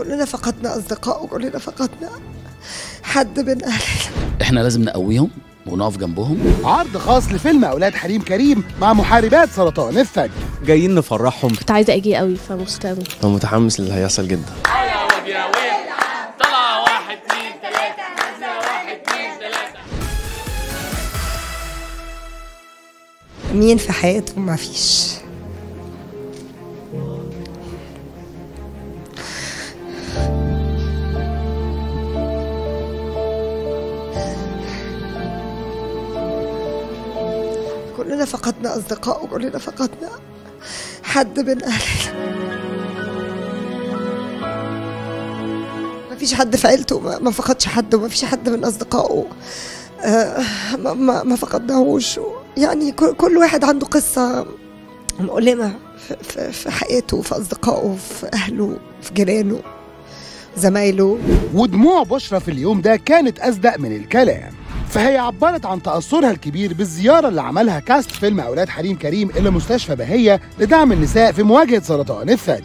كلنا فقدنا أصدقاء وكلنا فقدنا حد من أهلنا احنا لازم نقويهم ونقف جنبهم عرض خاص لفيلم أولاد حريم كريم مع محاربات سرطان الثدي جايين نفرحهم كنت عايزه اجي قوي فمستوي أنا متحمس للي هيحصل جدا مين في حياتهم ما فيش كلنا فقدنا أصدقاء وكلنا فقدنا حد من أهلنا ما فيش حد في عيلته ما ما فقدش حد وما فيش حد من أصدقائه آه، ما, ما, ما فقدناهوش يعني كل كل واحد عنده قصة مؤلمة في, في, في حياته في أصدقائه في أهله في جيرانه زمايله ودموع بشرى في اليوم ده كانت أصدق من الكلام فهي عبرت عن تأثرها الكبير بالزيارة اللي عملها كاست فيلم أولاد حريم كريم إلى مستشفى بهية لدعم النساء في مواجهة سرطان الثدي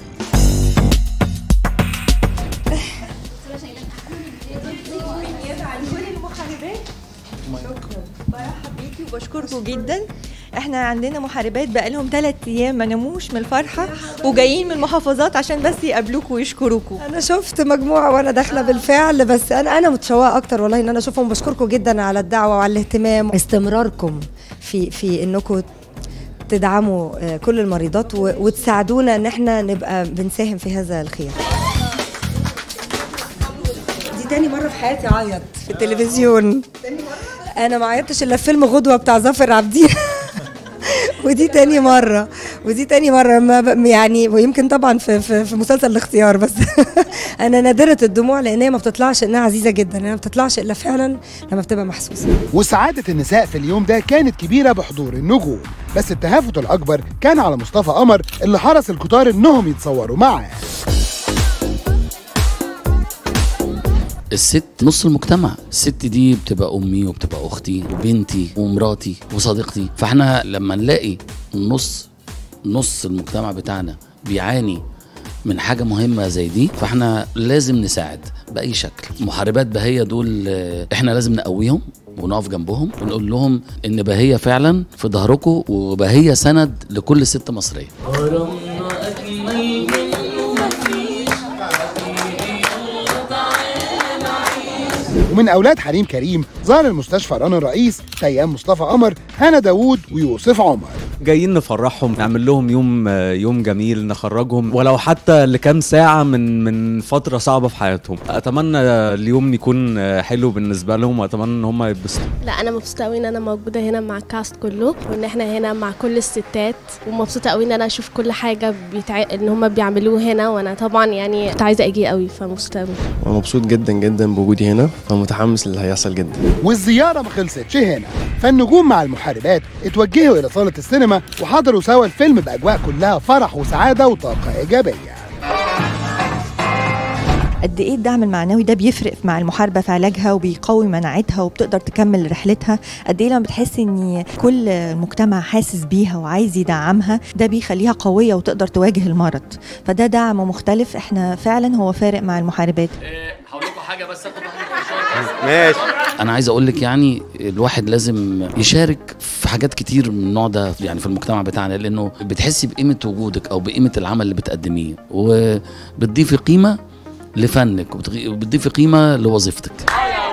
وبشكركم جدا احنا عندنا محاربات بقالهم ثلاث ايام ما ناموش من الفرحه وجايين من المحافظات عشان بس يقابلوكوا ويشكروكوا انا شفت مجموعه وانا داخله بالفعل بس انا انا متشوقه اكتر والله ان انا اشوفهم بشكركم جدا على الدعوه وعلى الاهتمام استمراركم في في انكم تدعموا آه، كل المريضات و- وتساعدونا ان احنا نبقى بنساهم في هذا الخير دي تاني مره في حياتي اعيط في التلفزيون انا ما عيطتش الا في فيلم غدوه بتاع ظافر عابدين ودي تاني مرة ودي تاني مرة ما ب... يعني ويمكن طبعا في في, في مسلسل الاختيار بس انا نادرة الدموع لان هي ما بتطلعش انها عزيزة جدا هي ما بتطلعش الا فعلا لما بتبقى محسوسة وسعادة النساء في اليوم ده كانت كبيرة بحضور النجوم بس التهافت الأكبر كان على مصطفى قمر اللي حرص الكتار إنهم يتصوروا معاه الست نص المجتمع الست دي بتبقى امي وبتبقى اختي وبنتي ومراتي وصديقتي فاحنا لما نلاقي نص نص المجتمع بتاعنا بيعاني من حاجة مهمة زي دي فاحنا لازم نساعد بأي شكل محاربات بهية دول آه، احنا لازم نقويهم ونقف جنبهم ونقول لهم ان بهية فعلا في ظهركم وبهية سند لكل ست مصرية ومن أولاد حريم كريم زار المستشفى رنا الرئيس تيام مصطفى قمر هنا داوود ويوسف عمر جايين نفرحهم نعمل لهم يوم يوم جميل نخرجهم ولو حتى لكام ساعة من من فترة صعبة في حياتهم أتمنى اليوم يكون حلو بالنسبة لهم وأتمنى إن هم يتبسطوا لا انا مبسوطه قوي ان انا موجوده هنا مع الكاست كله وان احنا هنا مع كل الستات ومبسوطه قوي ان انا اشوف كل حاجه بيتع... ان هم بيعملوه هنا وانا طبعا يعني كنت عايزه اجي قوي فمبسوطه قوي وأنا مبسوط جدا جدا بوجودي هنا فمتحمس للي هيحصل جدا والزيارة ما خلصتش هنا فالنجوم مع المحاربات اتوجهوا إلى صالة السينما وحضروا سوا الفيلم بأجواء كلها فرح وسعادة وطاقة إيجابية قد ايه الدعم المعنوي ده بيفرق مع المحاربه في علاجها وبيقوي مناعتها وبتقدر تكمل رحلتها قد ايه لما بتحس ان كل المجتمع حاسس بيها وعايز يدعمها ده بيخليها قويه وتقدر تواجه المرض فده دعم مختلف احنا فعلا هو فارق مع المحاربات هقول لكم حاجه بس ماشي انا عايز اقول لك يعني الواحد لازم يشارك في حاجات كتير من النوع ده يعني في المجتمع بتاعنا لانه بتحسي بقيمه وجودك او بقيمه العمل اللي بتقدميه وبتضيفي قيمه لفنك وبتغ- وبتضيفي قيمه لوظيفتك